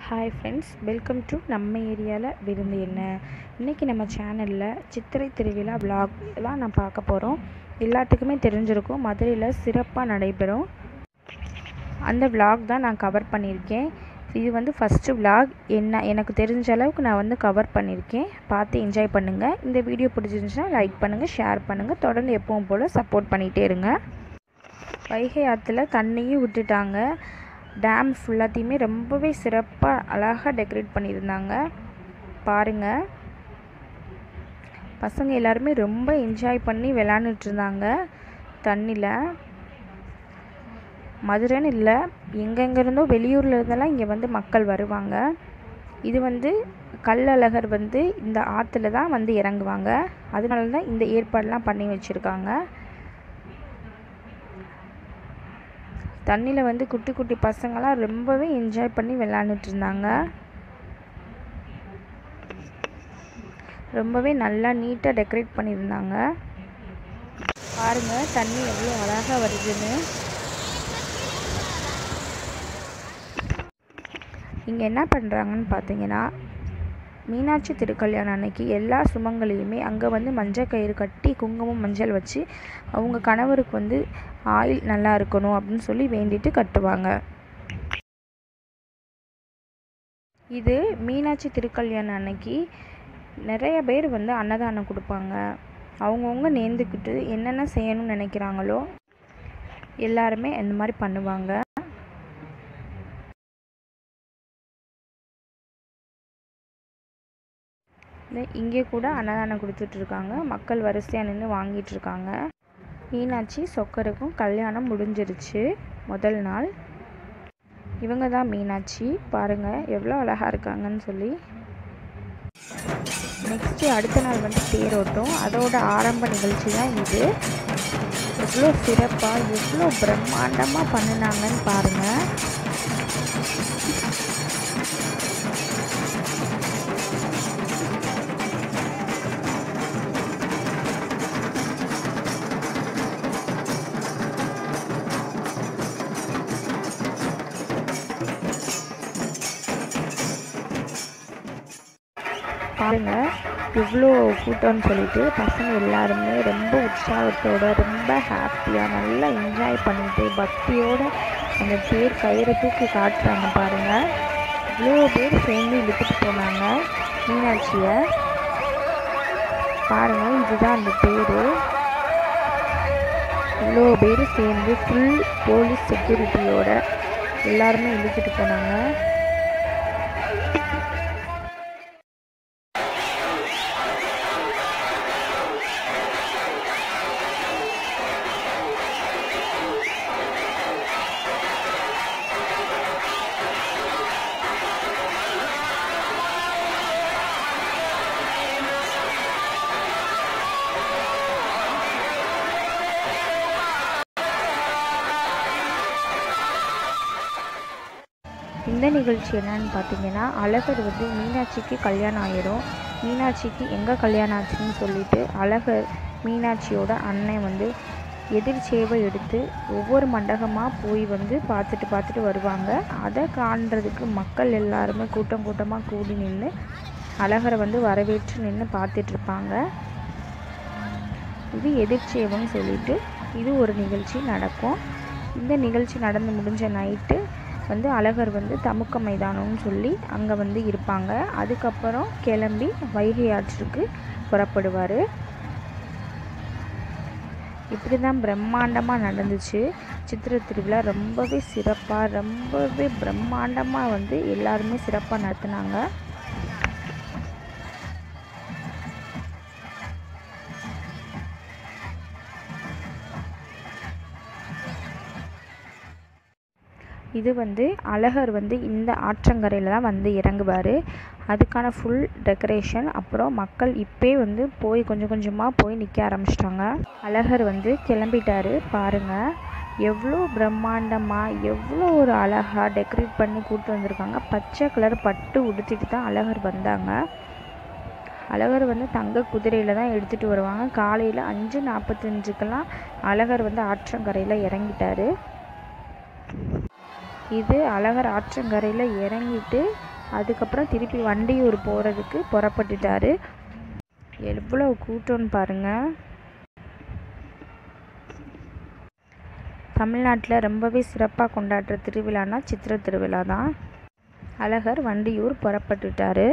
hi friends welcome to நம்ம ஏரியாவில் விருந்து என்ன இன்றைக்கி நம்ம சேனலில் சித்திரை திருவிழா vlog தான் நான் பார்க்க போகிறோம் எல்லாத்துக்குமே தெரிஞ்சிருக்கும் மதுரையில் சிறப்பாக நடைபெறும் அந்த vlog தான் நான் கவர் பண்ணியிருக்கேன் இது வந்து ஃபஸ்ட்டு vlog என்ன எனக்கு தெரிஞ்ச அளவுக்கு நான் வந்து கவர் பண்ணியிருக்கேன் பார்த்து என்ஜாய் பண்ணுங்கள் இந்த வீடியோ பிடிச்சிருந்துச்சுன்னா லைக் பண்ணுங்கள் ஷேர் பண்ணுங்கள் தொடர்ந்து எப்பவும் போல் சப்போர்ட் பண்ணிகிட்டே இருங்க வைகை ஆற்றுல தண்ணியும் விட்டுட்டாங்க டேம் ஃபுல்லாத்தையுமே ரொம்பவே சிறப்பாக அழகாக டெக்கரேட் பண்ணியிருந்தாங்க பாருங்கள் பசங்க எல்லாருமே ரொம்ப என்ஜாய் பண்ணி விளாண்டுட்டு இருந்தாங்க தண்ணியில் மதுரைன்னு இல்லை எங்கெங்கிருந்தோ வெளியூரில் இருந்தெல்லாம் இங்கே வந்து மக்கள் வருவாங்க இது வந்து கல்லழகர் வந்து இந்த ஆற்றுல தான் வந்து இறங்குவாங்க அதனால தான் இந்த ஏற்பாடெலாம் பண்ணி வச்சுருக்காங்க தண்ணியில் வந்து குட்டி குட்டி பசங்களாம் ரொம்பவே என்ஜாய் பண்ணி விளாண்டுட்டு இருந்தாங்க ரொம்பவே நல்லா நீட்டாக டெக்கரேட் பண்ணியிருந்தாங்க பாருங்கள் தண்ணி எவ்வளோ அழகாக வருதுன்னு இங்கே என்ன பண்ணுறாங்கன்னு பார்த்தீங்கன்னா மீனாட்சி திருக்கல்யாணம் அன்னைக்கு எல்லா சுமங்கலியுமே அங்கே வந்து மஞ்சள் கயிறு கட்டி குங்குமம் மஞ்சள் வச்சு அவங்க கணவருக்கு வந்து ஆயில் நல்லா இருக்கணும் அப்படின்னு சொல்லி வேண்டிட்டு கட்டுவாங்க இது மீனாட்சி திருக்கல்யாணம் அன்னைக்கு நிறைய பேர் வந்து அன்னதானம் கொடுப்பாங்க அவங்கவுங்க நேர்ந்துக்கிட்டு என்னென்ன செய்யணும்னு நினைக்கிறாங்களோ எல்லாருமே இந்த மாதிரி பண்ணுவாங்க இங்கே கூட அன்னதானம் கொடுத்துட்ருக்காங்க மக்கள் வரிசையாக நின்று வாங்கிட்டு இருக்காங்க மீனாட்சி சொக்கருக்கும் கல்யாணம் முடிஞ்சிருச்சு முதல் நாள் இவங்க தான் மீனாட்சி பாருங்கள் எவ்வளோ அழகாக இருக்காங்கன்னு சொல்லி நெக்ஸ்ட்டு அடுத்த நாள் வந்து தேரோட்டம் அதோட ஆரம்ப நிகழ்ச்சி தான் இது எவ்வளோ சிறப்பாக எவ்வளோ பிரம்மாண்டமாக பண்ணினாங்கன்னு பாருங்கள் பாருங்க இவ்வளோ கூட்டம்னு சொல்லிட்டு பசங்க எல்லாருமே ரொம்ப உற்சாகத்தோட ரொம்ப ஹாப்பியாக நல்லா என்ஜாய் பண்ணிட்டு பக்தியோட அந்த தேர் கயிறை தூக்கி காட்டுறாங்க பாருங்க இவ்வளோ பேர் சேர்ந்து இழுத்துட்டு போனாங்க மீனாட்சியை பாருங்க இதுதான் அந்த தேர் இவ்வளோ பேர் சேர்ந்து ஃபுல் போலீஸ் செக்யூரிட்டியோட எல்லாருமே இழுத்துட்டு போனாங்க இந்த நிகழ்ச்சி என்னன்னு பார்த்தீங்கன்னா அழகர் வந்து மீனாட்சிக்கு கல்யாணம் ஆயிரும் மீனாட்சிக்கு எங்கே கல்யாணம் ஆச்சுன்னு சொல்லிட்டு அழகர் மீனாட்சியோட அண்ணன் வந்து எதிர் சேவை எடுத்து ஒவ்வொரு மண்டபமாக போய் வந்து பார்த்துட்டு பார்த்துட்டு வருவாங்க அதை காண்றதுக்கு மக்கள் எல்லாருமே கூட்டம் கூட்டமாக கூடி நின்று அழகரை வந்து வரவேற்று நின்று பார்த்துட்டு இருப்பாங்க இது எதிர்ச்சேவம்னு சொல்லிட்டு இது ஒரு நிகழ்ச்சி நடக்கும் இந்த நிகழ்ச்சி நடந்து முடிஞ்ச நைட்டு வந்து அழகர் வந்து தமுக்க மைதானம்னு சொல்லி அங்கே வந்து இருப்பாங்க அதுக்கப்புறம் கிளம்பி வைகை ஆற்றுக்கு புறப்படுவார் இப்படி தான் பிரம்மாண்டமாக நடந்துச்சு சித்திரை திருவிழா ரொம்பவே சிறப்பாக ரொம்பவே பிரம்மாண்டமாக வந்து எல்லாருமே சிறப்பாக நடத்துனாங்க இது வந்து அழகர் வந்து இந்த ஆற்றங்கரையில் தான் வந்து இறங்குவார் அதுக்கான ஃபுல் டெக்கரேஷன் அப்புறம் மக்கள் இப்போ வந்து போய் கொஞ்சம் கொஞ்சமாக போய் நிற்க ஆரம்பிச்சிட்டாங்க அழகர் வந்து கிளம்பிட்டாரு பாருங்கள் எவ்வளோ பிரம்மாண்டமாக எவ்வளோ ஒரு அழகாக டெக்கரேட் பண்ணி கூட்டு வந்திருக்காங்க பச்சை கலர் பட்டு உடுத்திட்டு தான் அழகர் வந்தாங்க அழகர் வந்து தங்க குதிரையில் தான் எடுத்துகிட்டு வருவாங்க காலையில் அஞ்சு நாற்பத்தஞ்சுக்கெல்லாம் அழகர் வந்து ஆற்றங்கரையில் இறங்கிட்டாரு இது அழகர் ஆற்றங்கரையில் இறங்கிட்டு அதுக்கப்புறம் திருப்பி வண்டியூர் போகிறதுக்கு புறப்பட்டுட்டாரு எவ்வளோ கூட்டம்னு பாருங்கள் தமிழ்நாட்டில் ரொம்பவே சிறப்பாக கொண்டாடுற திருவிழானா சித்திரை திருவிழா தான் அழகர் வண்டியூர் புறப்பட்டுட்டாரு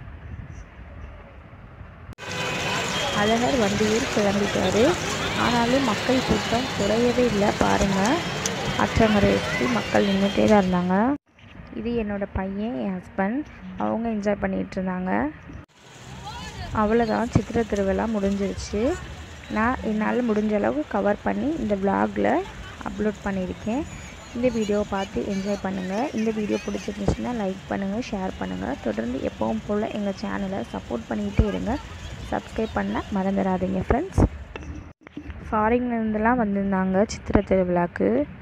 அழகர் வண்டியூர் கிளம்பிட்டாரு ஆனாலும் மக்கள் கூட்டம் குறையவே இல்லை பாருங்கள் ஆற்றங்கரை சுற்றி மக்கள் நின்றுட்டே தான் இருந்தாங்க இது என்னோடய பையன் என் ஹஸ்பண்ட் அவங்க என்ஜாய் பண்ணிகிட்டு இருந்தாங்க அவ்வளோதான் சித்திரை திருவிழா முடிஞ்சிருச்சு நான் என்னால் முடிஞ்ச அளவுக்கு கவர் பண்ணி இந்த விலாகில் அப்லோட் பண்ணியிருக்கேன் இந்த வீடியோவை பார்த்து என்ஜாய் பண்ணுங்கள் இந்த வீடியோ பிடிச்சிருந்துச்சுன்னா லைக் பண்ணுங்கள் ஷேர் பண்ணுங்கள் தொடர்ந்து எப்பவும் போல் எங்கள் சேனலை சப்போர்ட் பண்ணிக்கிட்டே இருங்க சப்ஸ்கிரைப் பண்ண மறந்துடாதீங்க ஃப்ரெண்ட்ஸ் ஃபாரின்லேருந்துலாம் வந்திருந்தாங்க சித்திரை திருவிழாக்கு